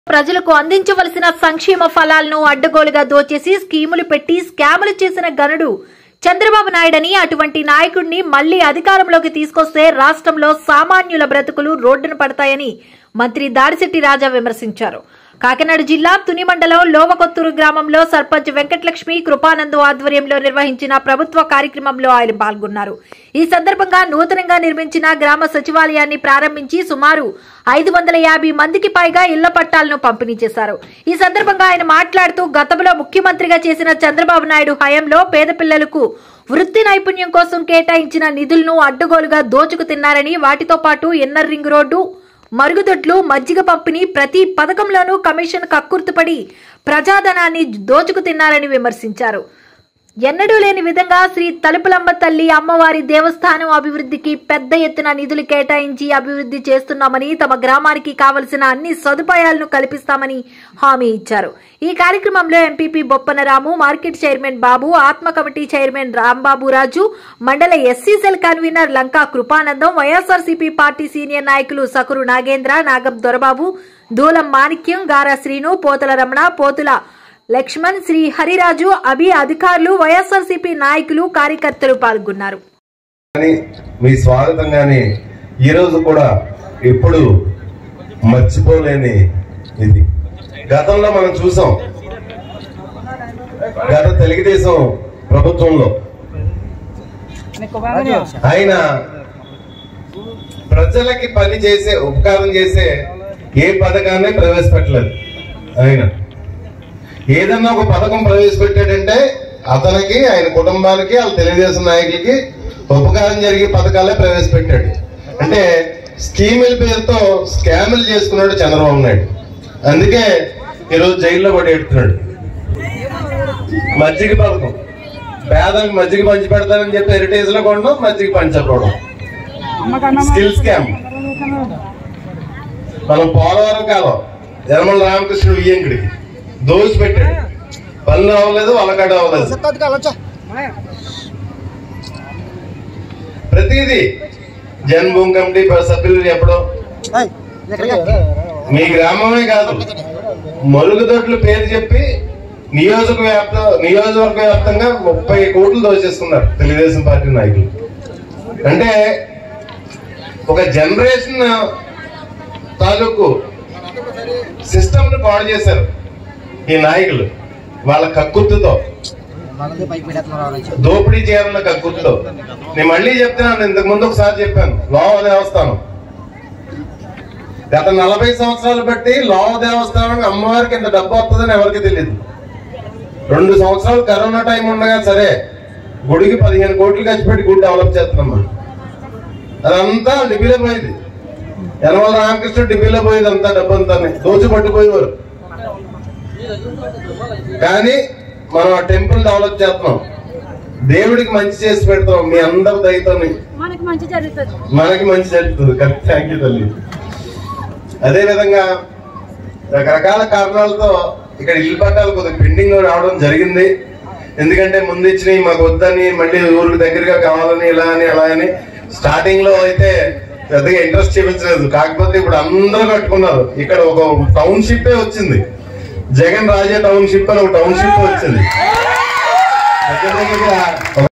ప్రజలకు అందించవలసిన సంక్షేమ ఫలాలను అడ్డగోలుగా దోచేసి స్కీములు పెట్టి స్కాములు చేసిన గనుడు చంద్రబాబు నాయుడని అటువంటి నాయకుడిని మళ్లీ అధికారంలోకి తీసుకొస్తే రాష్ట్రంలో సామాన్యుల బ్రతుకులు రోడ్డున పడతాయని మంత్రి దాడిశెట్టి రాజా విమర్శించారు కాకినాడ జిల్లా తుని మండలం లోవకొత్తూరు గ్రామంలో సర్పంచ్ వెంకటలక్ష్మి కృపానందు ఆధ్వర్యంలో నిర్వహించిన ప్రభుత్వ కార్యక్రమంలో ఆయన పాల్గొన్నారు ఈ సందర్భంగా నూతనంగా నిర్మించిన గ్రామ సచివాలయాన్ని ప్రారంభించి సుమారు ఐదు వందల యాభై మందికి పైగా ఇళ్ల పట్టాలను పంపిణీ చేశారు ఈ సందర్భంగా ఆయన మాట్లాడుతూ గతంలో ముఖ్యమంత్రిగా చేసిన చంద్రబాబు నాయుడు హయాంలో పేద పిల్లలకు వృత్తి నైపుణ్యం కోసం కేటాయించిన నిధులను అడ్డగోలుగా దోచుకు తిన్నారని వాటితో పాటు ఎన్నర్ రింగ్ రోడ్డు మరుగుదొడ్లు మజ్జిగ పంపిణీ ప్రతి పథకంలోనూ కమిషన్ కక్కుర్తుపడి ప్రజాధనాన్ని దోచుకు తిన్నారని విమర్శించారు ఎన్నడూ లేని విధంగా శ్రీ తలుపులమ్మ తల్లి అమ్మవారి దేవస్థానం అభివృద్ధికి పెద్ద ఎత్తున నిధులు కేటాయించి అభివృద్ధి చేస్తున్నామని తమ గ్రామానికి కావలసిన అన్ని సదుపాయాలను కల్పిస్తామని హామీ ఇచ్చారు ఈ కార్యక్రమంలో MPP Boppana Ramu market chairman Babu ఆత్మ కమిటీ చైర్మన్ రాంబాబు రాజు మండల SC cell convener Lanka Krupanandam YSRCP party senior నాయకులు సకురు నాగేంద్ర నాగం దొరబాబు దూలం మాణిక్యం గారా శ్రీను పోతుల రమణ పోతుల లక్ష్మణ్ శ్రీ హరిరాజు అభి అధికారులు వైఎస్ఆర్సీపీ నాయకులు కార్యకర్తలు పాల్గొన్నారు కానీ మీ స్వాగతం కానీ ఈరోజు కూడా ఎప్పుడు మర్చిపోలేని ఇది గతంలో మనం చూసాం గత తెలుగుదేశం ప్రభుత్వంలో ఆయన ప్రజలకి పని చేసే ఉపకారం చేసే ఏ పథకాన్ని ప్రవేశపెట్టలేదు ఆయన ఏదన్నా ఒక పథకం ప్రవేశపెట్టాడంటే అతనికి ఆయన కుటుంబానికి వాళ్ళ తెలుగుదేశం నాయకులకి ఉపకారం జరిగే పథకాలే ప్రవేశపెట్టాడు అంటే స్కీముల పేరుతో స్కాములు చేసుకున్నాడు చంద్రబాబు నాయుడు అందుకే ఈరోజు జైల్లో పడి ఎడుతున్నాడు మజ్జిగ పథకం పేదలకు మజ్జిగ పంచి పెడతానని చెప్పి హెరిటేజ్ లో కొనడం మజ్జిగ పంచకపోవడం స్కిల్ స్కామ్ మనం పోలవరం కాలం యనమల రామకృష్ణుడు ఇయ్యంకుడికి దోసి పెట్టాడు పనులు అవ్వలేదు వాళ్ళకాడ అవ్వలేదు ప్రతిదీ జన్మభూమి కమిటీ సభ్యులు చెప్పడం మీ గ్రామమే కాదు మరుగుదొడ్లు పేరు చెప్పి నియోజకవ్యాప్త నియోజకవర్గ వ్యాప్తంగా ముప్పై కోట్లు దోచేసుకున్నారు తెలుగుదేశం పార్టీ నాయకులు అంటే ఒక జనరేషన్ తాలూకు సిస్టమ్ ను పాడు చేశారు ఈ నాయకులు వాళ్ళ కక్కుర్తితో మనది పైకి పెట్టేస్తున్నారు దోపిడీ చేయాలన్న కక్కుర్తితో నేను మళ్ళీ చెప్తున్నాను ఇంతకు ముందు ఒకసారి చెప్పాను లోవ దేవస్థానం గత నలభై సంవత్సరాలు బట్టి లోవ దేవస్థానం అమ్మవారికి ఇంత డబ్బు వస్తుందని ఎవరికి తెలియదు రెండు సంవత్సరాలు కరోనా టైం ఉండగా సరే గుడికి పదిహేను కోట్లు ఖర్చు పెట్టి గుడి డెవలప్ చేస్తున్నాం మనం అదంతా డిబీలో పోయింది యనమల రామకృష్ణ డిబీలో పోయింది అంతా డబ్బు అంతా దోచి పట్టుపోయేవారు కానీ మనం ఆ టెంపుల్ డెవలప్ చేస్తున్నాం దేవుడికి మంచి చేసి పెడతాం మీ అందరి దయతోని మనకి మంచి జరుగుతుంది మనకి మంచి జరుగుతుంది కరెక్ట్ థ్యాంక్ యూ తల్లి అదే విధంగా రకరకాల కారణాలతో ఇక్కడ ఇల్లు పట్టాలు కొద్దిగా పెండింగ్ రావడం జరిగింది ఎందుకంటే ముందు ఇచ్చినవి మాకు వద్దని మళ్ళీ ఊరికి దగ్గరగా కావాలని ఇలా అని అలా అని స్టార్టింగ్ లో అయితే పెద్దగా ఇంట్రెస్ట్ చూపించలేదు కాకపోతే ఇప్పుడు అందరూ కట్టుకున్నారు ఇక్కడ ఒక టౌన్షిప్ వచ్చింది జగన్ రాజే టౌన్షిప్ అని ఒక టౌన్షిప్ వచ్చింది దగ్గర దగ్గరగా